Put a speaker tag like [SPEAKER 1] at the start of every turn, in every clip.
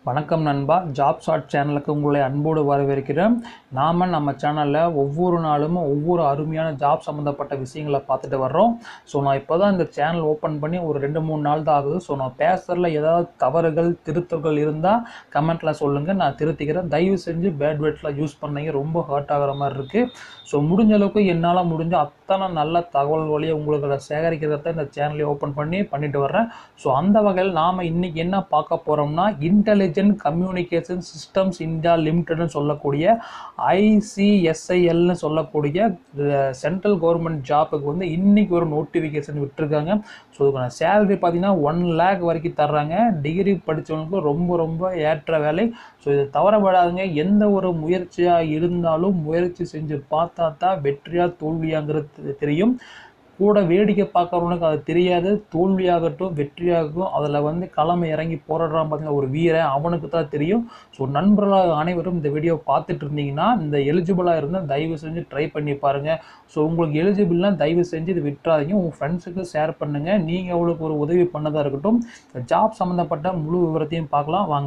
[SPEAKER 1] வணக்கம் நண்பா job shot சேனலுக்கு உங்களை அன்போடு வரவேற்கிறேன் நாம் நம்ம சேனலில் ஒவ்வொரு நாளும் ஒவ்வொரு அருமையான ஜாப் சம்மந்தப்பட்ட விஷயங்களை பார்த்துட்டு வர்றோம் ஸோ நான் இப்போ தான் இந்த சேனல் ஓப்பன் பண்ணி ஒரு ரெண்டு மூணு நாள் தான் ஆகுது ஸோ நான் பேசுகிறதுல ஏதாவது தவறுகள் திருத்தங்கள் இருந்தால் கமெண்ட்டில் சொல்லுங்கள் நான் திருத்திக்கிறேன் தயவு செஞ்சு பேட் வேர்ட்ஸில் யூஸ் பண்ணீங்க ரொம்ப ஹர்ட் ஆகிற மாதிரி இருக்குது ஸோ முடிஞ்ச அளவுக்கு என்னால் முடிஞ்ச அத்தனை நல்ல தகவல் வழியை உங்களுக்கு சேகரிக்கிறத இந்த சேனலை ஓப்பன் பண்ணி பண்ணிட்டு வர்றேன் ஸோ அந்த வகையில் நாம் இன்னைக்கு என்ன பார்க்க போகிறோம்னா இன்டெலிஜென்ட் கம்யூனிகேஷன் சிஸ்டம்ஸ் இந்தியா லிமிட்டட்னு சொல்லக்கூடிய ஐசிஎஸ்ஐஎல்னு சொல்லக்கூடிய சென்ட்ரல் கவர்மெண்ட் ஜாப்புக்கு வந்து இன்னைக்கு ஒரு நோட்டிஃபிகேஷன் விட்டுருக்காங்க ஸோ இதுக்கான சேலரி பார்த்தீங்கன்னா ஒன் லேக் வரைக்கும் தர்றாங்க டிகிரி படித்தவங்களுக்கு ரொம்ப ரொம்ப ஏற்ற வேலை ஸோ இது தவறப்படாதுங்க எந்த ஒரு முயற்சியாக இருந்தாலும் முயற்சி செஞ்சு பார்த்தா தான் வெற்றியா தோல்வியாங்கிறது தெரியும் கூட வேடிக்கை பார்க்குறவனுக்கு அது தெரியாது தோல்வியாகட்டும் வெற்றியாகட்டும் அதில் வந்து களம் இறங்கி போராடுறான் பார்த்தீங்கன்னா ஒரு வீரன் அவனுக்கு தான் தெரியும் ஸோ நண்பர்களாக அனைவரும் இந்த வீடியோ பார்த்துட்டு இருந்தீங்கன்னா இந்த எலிஜிபிளாக இருந்தால் தயவு செஞ்சு ட்ரை பண்ணி பாருங்கள் ஸோ உங்களுக்கு எலிஜிபிள்னால் தயவு செஞ்சு இது விட்டுறாதீங்க உங்கள் ஃப்ரெண்ட்ஸுக்கு ஷேர் பண்ணுங்கள் நீங்கள் அவளுக்கு ஒரு உதவி பண்ணதாக இருக்கட்டும் ஜாப் சம்மந்தப்பட்ட முழு விவரத்தையும் பார்க்கலாம் வாங்க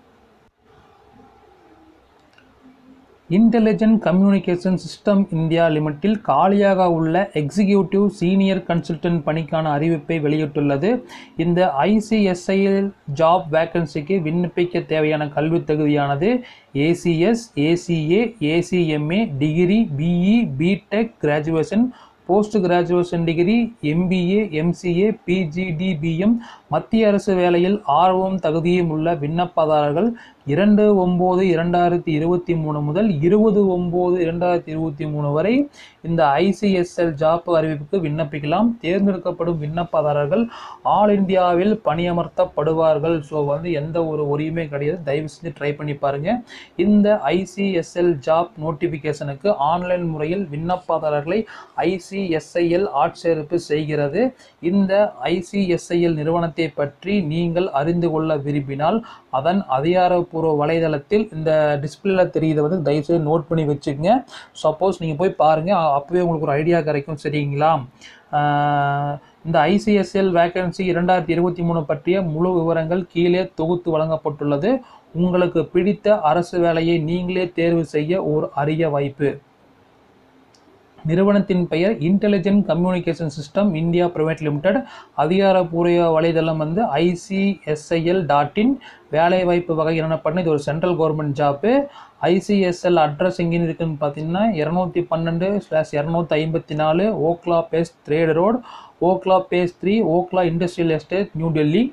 [SPEAKER 1] இன்டெலிஜென்ட் கம்யூனிகேஷன் சிஸ்டம் இந்தியா லிமிட்டில் காலியாக உள்ள எக்ஸிக்யூட்டிவ் சீனியர் கன்சல்டன்ட் பணிக்கான அறிவிப்பை வெளியிட்டுள்ளது இந்த ஐசிஎஸ்ஐஎல் ஜாப் வேக்கன்சிக்கு விண்ணப்பிக்க தேவையான கல்வித் தகுதியானது ACS ACA ACMA degree BE BTech graduation post graduation degree MBA MCA PGDBM மத்திய அரசு வேலையில் ஆர்வம் தகுதியும் உள்ள விண்ணப்பதாரர்கள் இரண்டு ஒம்பது இரண்டாயிரத்தி இருபத்தி மூணு முதல் இருபது ஒம்பது இரண்டாயிரத்தி இருபத்தி மூணு வரை இந்த ஐசிஎஸ்எல் ஜாப் அறிவிப்புக்கு விண்ணப்பிக்கலாம் தேர்ந்தெடுக்கப்படும் விண்ணப்பதாரர்கள் ஆல் இந்தியாவில் பணியமர்த்தப்படுவார்கள் ஸோ வந்து எந்த ஒரு ஒரியுமே கிடையாது தயவு செஞ்சு ட்ரை பண்ணி பாருங்கள் இந்த ஐசிஎஸ்எல் ஜாப் நோட்டிஃபிகேஷனுக்கு ஆன்லைன் முறையில் விண்ணப்பதாரர்களை ஐசிஎஸ்ஐஎல் ஆட்சேர்ப்பு செய்கிறது இந்த ஐசிஎஸ்ஐஎல் நிறுவனத்தை பற்றி நீங்கள் அறிந்து கொள்ள விரும்பினால் அதன் அதிகாரப்பூர்வ வலைதளத்தில் இந்த டிஸ்பிளேல தெரியுதை வந்து தயவுசெய்து நோட் பண்ணி வச்சுக்கோங்க சப்போஸ் நீங்கள் போய் பாருங்கள் அப்போவே உங்களுக்கு ஒரு ஐடியா கிடைக்கும் சரிங்களா இந்த ஐசிஎஸ்எல் வேக்கன்சி இரண்டாயிரத்தி இருபத்தி மூணு பற்றிய முழு விவரங்கள் கீழே தொகுத்து வழங்கப்பட்டுள்ளது உங்களுக்கு பிடித்த அரசு வேலையை நீங்களே தேர்வு செய்ய ஒரு அரிய வாய்ப்பு நிறுவனத்தின் பெயர் intelligent communication system India private limited அதிகாரப்பூர்வ வலைதளம் வந்து ஐசிஎஸ்ஐஎல் டாட் இன் வேலைவாய்ப்பு வகை என்ன பண்ண இது ஒரு central government job ICSL address எங்கேன்னு இருக்குன்னு பார்த்தீங்கன்னா இரநூத்தி பன்னெண்டு ஸ்லாஷ் இரநூத்தி ஐம்பத்தி நாலு Okhla phase third road Okhla phase three Okhla industrial estate New Delhi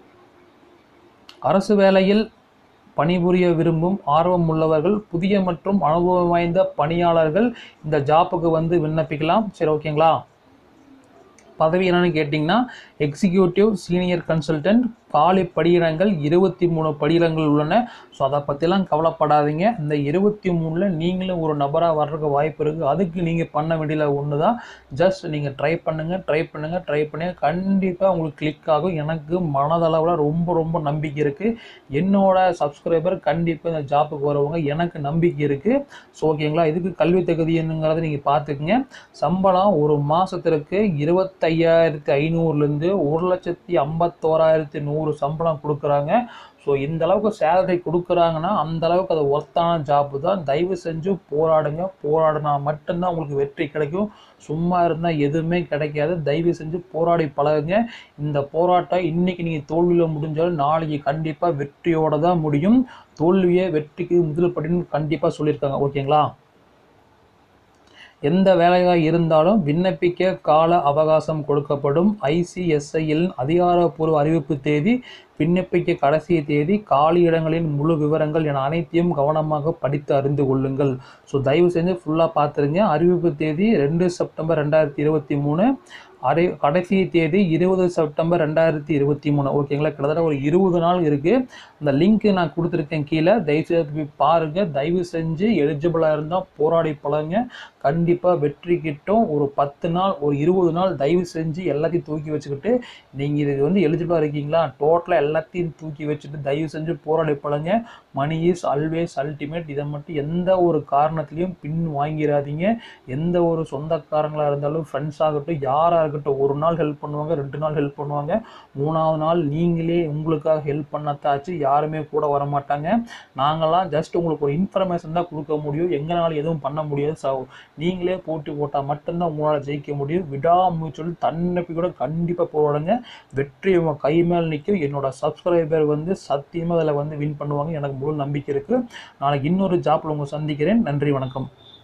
[SPEAKER 1] அரசு வேலையில் பணிபுரிய விரும்பும் ஆர்வம் உள்ளவர்கள் புதிய மற்றும் அனுபவம் வாய்ந்த பணியாளர்கள் இந்த ஜாப்புக்கு வந்து விண்ணப்பிக்கலாம் சரி ஓகேங்களா பதவி என்னன்னு கேட்டிங்கன்னா எக்ஸிக்யூட்டிவ் சீனியர் கன்சல்டன்ட் காலி படியிடங்கள் இருபத்தி மூணு படியிடங்கள் உள்ளன ஸோ அதை பற்றிலாம் கவலைப்படாதீங்க இந்த இருபத்தி மூணில் நீங்களும் ஒரு நபராக வர்றதுக்கு வாய்ப்பு இருக்குது அதுக்கு நீங்கள் பண்ண வேண்டியது ஒன்று தான் ஜஸ்ட் நீங்கள் ட்ரை பண்ணுங்கள் ட்ரை பண்ணுங்கள் ட்ரை பண்ணி கண்டிப்பாக உங்களுக்கு கிளிக் ஆகும் எனக்கு மனதளவில் ரொம்ப ரொம்ப நம்பிக்கை இருக்குது என்னோட சப்ஸ்கிரைபர் கண்டிப்பாக இந்த ஜாப்புக்கு வருவாங்க எனக்கு நம்பிக்கை இருக்குது ஸோ ஓகேங்களா இதுக்கு கல்வி தகுதி என்னங்கிறத நீங்கள் பார்த்துக்குங்க சம்பளம் ஒரு மாதத்திற்கு இருபத்தையாயிரத்தி ஐநூறுலேருந்து ஒரு லட்சத்தி ஐம்பத்தோராயிரத்தி நூறு சம்பளம் கொடுக்குறாங்க ஸோ இந்த அளவுக்கு சேலரி கொடுக்குறாங்கன்னா அந்த அளவுக்கு அது ஒர்த்தான ஜாப்பு தான் தயவு செஞ்சு போராடுங்க போராடினா மட்டும்தான் உங்களுக்கு வெற்றி கிடைக்கும் சும்மா இருந்தால் எதுவுமே கிடைக்காது தயவு செஞ்சு போராடி பழகுங்க இந்த போராட்டம் இன்னைக்கு நீங்கள் தோல்வியில் முடிஞ்சாலும் நாளைக்கு கண்டிப்பாக வெற்றியோட தான் முடியும் தோல்வியை வெற்றிக்கு முதல் படின்னு கண்டிப்பாக சொல்லியிருக்காங்க ஓகேங்களா எந்த வேலையாக இருந்தாலும் விண்ணப்பிக்க கால அவகாசம் கொடுக்கப்படும் ஐசிஎஸ்ஐயில் அதிகாரப்பூர்வ அறிவிப்பு தேதி விண்ணப்பிக்க கடைசி தேதி காலி இடங்களின் முழு விவரங்கள் என அனைத்தையும் கவனமாக படித்து அறிந்து கொள்ளுங்கள் ஸோ தயவு செஞ்சு ஃபுல்லாக பார்த்துருங்க அறிவிப்பு தேதி ரெண்டு செப்டம்பர் ரெண்டாயிரத்தி இருபத்தி மூணு அரை கடைசி தேதி இருபது செப்டம்பர் ரெண்டாயிரத்தி இருபத்தி மூணு ஓகேங்களா கிட்டத்தட்ட ஒரு இருபது நாள் இருக்குது அந்த லிங்க்கு நான் கொடுத்துருக்கேன் கீழே தயவுசெய்து போய் பாருங்கள் தயவு செஞ்சு எலிஜிபிளாக இருந்தால் போராடி பழங்க கண்டிப்பாக வெற்றி கிட்டும் ஒரு பத்து நாள் ஒரு இருபது நாள் தயவு செஞ்சு எல்லாத்தையும் தூக்கி வச்சுக்கிட்டு நீங்கள் இதுக்கு வந்து எலிஜிபிளாக இருக்கீங்களா டோட்டலாக எல்லாத்தையும் தூக்கி வச்சுட்டு தயவு செஞ்சு போராடி பழங்க மணி இஸ் ஆல்வேஸ் அல்டிமேட் இதை மட்டும் எந்த ஒரு காரணத்துலையும் பின் வாங்கிடாதீங்க எந்த ஒரு சொந்தக்காரங்களாக இருந்தாலும் ஃப்ரெண்ட்ஸ் ஆகட்டும் யாராக இருக்கட்டும் ஒரு நாள் ஹெல்ப் பண்ணுவாங்க ரெண்டு நாள் ஹெல்ப் பண்ணுவாங்க மூணாவது நாள் நீங்களே உங்களுக்காக ஹெல்ப் பண்ணத்தாச்சு யாருமே கூட வர மாட்டாங்க நாங்களாம் ஜஸ்ட் உங்களுக்கு ஒரு இன்ஃபர்மேஷன் தான் கொடுக்க முடியும் எங்களால் எதுவும் பண்ண முடியாது ஸோ நீங்களே போட்டி போட்டால் மட்டும்தான் உங்களால் ஜெயிக்க முடியும் விடாமுயற்சியோடு தன்னப்பி கூட கண்டிப்பாக போராடுங்க வெற்றி உங்க கை மேல் நிற்கும் என்னோட சப்ஸ்கிரைபர் வந்து சத்தியமாக அதில் வந்து வின் பண்ணுவாங்க எனக்கு முழு நம்பிக்கை இருக்குது நாளைக்கு இன்னொரு ஜாப்பில் உங்களை சந்திக்கிறேன் நன்றி வணக்கம்